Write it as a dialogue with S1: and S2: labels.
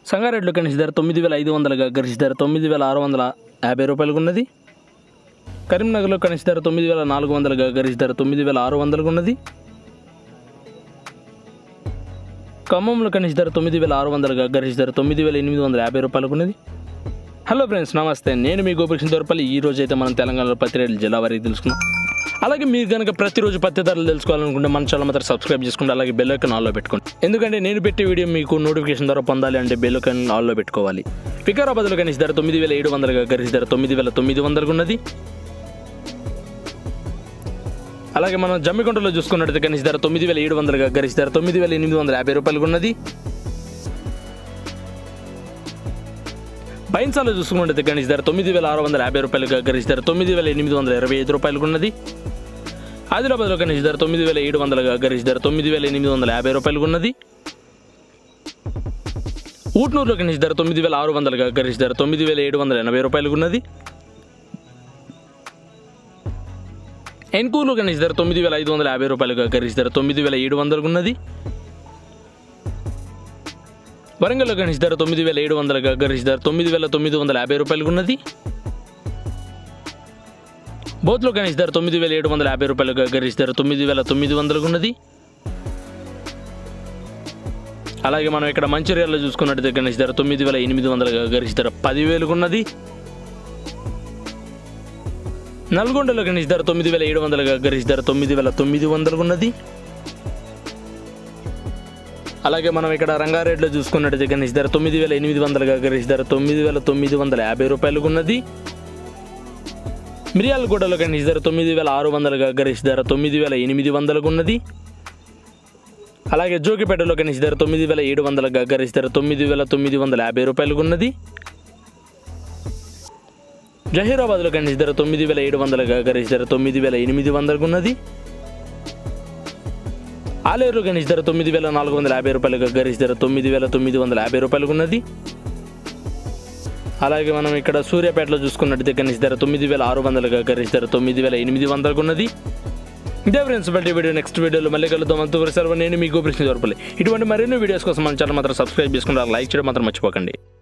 S1: సంగారెడ్డిలో కనిష్ట ధర తొమ్మిది వేల ఐదు వందలుగా గరిష్ట ధర తొమ్మిది వేల ఆరు వందల యాభై రూపాయలకు ఉన్నది కరీంనగర్లో కనిష్ట ధర తొమ్మిది వేల నాలుగు వందలుగా గరిష్ట ధర తొమ్మిది వేల ఆరు వందలకు ఉన్నది ఖమ్మంలో కనిష్ట ధర తొమ్మిది వేల ఆరు వందలుగా గరిష్ట ధర తొమ్మిది వేల ఎనిమిది వందల యాభై రూపాయలకు ఉన్నది హలో ఫ్రెండ్స్ నమస్తే నేను మీ గోపికృష్ణ దొరపల్లి ఈ రోజు అయితే మనం తెలంగాణలో పత్తి రేట్లు జిల్లా వారికి తెలుసుకున్నాం అలాగే మీరు కనుక ప్రతిరోజు పత్తి ధరలు తెలుసుకోవాలనుకుంటే మన ఛానల్ మాత్రం సబ్స్క్రైబ్ చేసుకుంటే అలాగే బెల్ ఐకాన్ ఆల్లో పెట్టుకోండి ఎందుకంటే నేను పెట్టే వీడియో మీకు నోటిఫికేషన్ ద్వారా పొందాలి అంటే బెల్ ఐకాన్ ఆల్లో పెట్టుకోవాలి వికారాబాద్లో కనీస ధర తొమ్మిది వేల ఏడు వందలుగా గరిష్ట ధర తొమ్మిది వేల తొమ్మిది వందలకు ఉన్నది అలాగే మనం జమ్మికుంటలో చూసుకున్నట్టయితే కనీస ధర తొమ్మిది వేల ఏడు వందలుగా గరిష్ట ధర తొమ్మిది వేల ఎనిమిది వందల యాభై రూపాయలకు ఉన్నది బైన్సాలో చూసుకున్నట్టయితే కనీస ధర తొమ్మిది వేల ఆరు వందల యాభై రూపాయలుగా గరిష్ట ధర తొమ్మిది వేల ఎనిమిది వందల ఇరవై ఐదు రూపాయలకు ఉన్నది ఆదిలాబాద్లో కనీస ధర తొమ్మిది వేల ఏడు వందలుగా గరిష్ట ధర తొమ్మిది వేల ఎనిమిది వందల యాభై రూపాయలకు ఉన్నది ఊట్నూరులో కనీస ధర తొమ్మిది వేల ఆరు వందలుగా గరిష్ట ధర తొమ్మిది వేల ఏడు వందల ఎనభై రూపాయలకు ఉన్నది ఎన్కూరులో కనీస ధర తొమ్మిది వేల ఐదు వందల యాభై రూపాయలుగా గరిష్ట ధర తొమ్మిది వేల ఏడు వందలకు ఉన్నది వరంగల్లో గణేష్ ధర తొమ్మిది వేల ఏడు వందలుగా గణేష్ ధర తొమ్మిది వేల తొమ్మిది వందల యాభై రూపాయలకు ఉన్నది బోత్లో గణేష్ ధర తొమ్మిది వేల ఏడు వందల యాభై రూపాయలుగా గణేష్ ధర తొమ్మిది వేల తొమ్మిది వందలకు ఉన్నది అలాగే మనం ఇక్కడ మంచిర్యాలలో చూసుకున్నట్టయితే గణేష్ ధర తొమ్మిది వేల ఎనిమిది వందలుగా గణేష్ ధర పదివేలకు ఉన్నది నల్గొండలో గణేష్ ధర తొమ్మిది వేల ఏడు వందలుగా గణేష్ ధర తొమ్మిది వేల తొమ్మిది వందలకు ఉన్నది అలాగే మనం ఇక్కడ రంగారెడ్డిలో చూసుకున్నట్టయితే గణేష్ ధర తొమ్మిది వేల ఎనిమిది వందలుగా గణేష్ ధర తొమ్మిది వేల తొమ్మిది వందల యాభై రూపాయలకు ఉన్నది మిరియాలగూడలో గణేష్ ధర తొమ్మిది వేల ఆరు వందలుగా గణేష్ ధర తొమ్మిది వేల ఎనిమిది వందలకు ఉన్నది అలాగే జోగిపేటలో గణేష్ ధర తొమ్మిది వేల ఏడు వందలుగా గణేష్ ధర తొమ్మిది వేల తొమ్మిది వందల యాభై రూపాయలకు ఉన్నది జహీరాబాద్లో గణేష్ ధర తొమ్మిది వేల ఏడు వందలుగా గణేష్ ధర తొమ్మిది వేల ఎనిమిది వందలకు ఉన్నది ఆలేరు గణేష్ ధర తొమ్మిది వేల నాలుగు వందల యాభై రూపాయలుగా గణేష్ ధర తొమ్మిది వేల తొమ్మిది వందల యాభై రూపాయలకు ఉన్నది అలాగే మనం ఇక్కడ సూర్యాపేటలో చూసుకున్నట్టయితే గణేష్ ధర తొమ్మిది వేల ఆరు వందలుగా గణేష్ ధర తొమ్మిది వేల ఎనిమిది వందలకు ఉన్నది ఇదే ఫ్రెండ్స్ బట్టి వీడియో నెక్స్ట్ వీడియోలో మళ్ళీ కలుద్దాం అంతవరకు సెలవు నేను మీకు ప్రశ్న జరపలే ఇటువంటి మరిన్ని వీడియోస్ కోసం మన ఛానల్ మాత్రం సబ్స్క్రైబ్ చేసుకుంటారు లైక్ చేయడం మాత్రం మర్చిపోకండి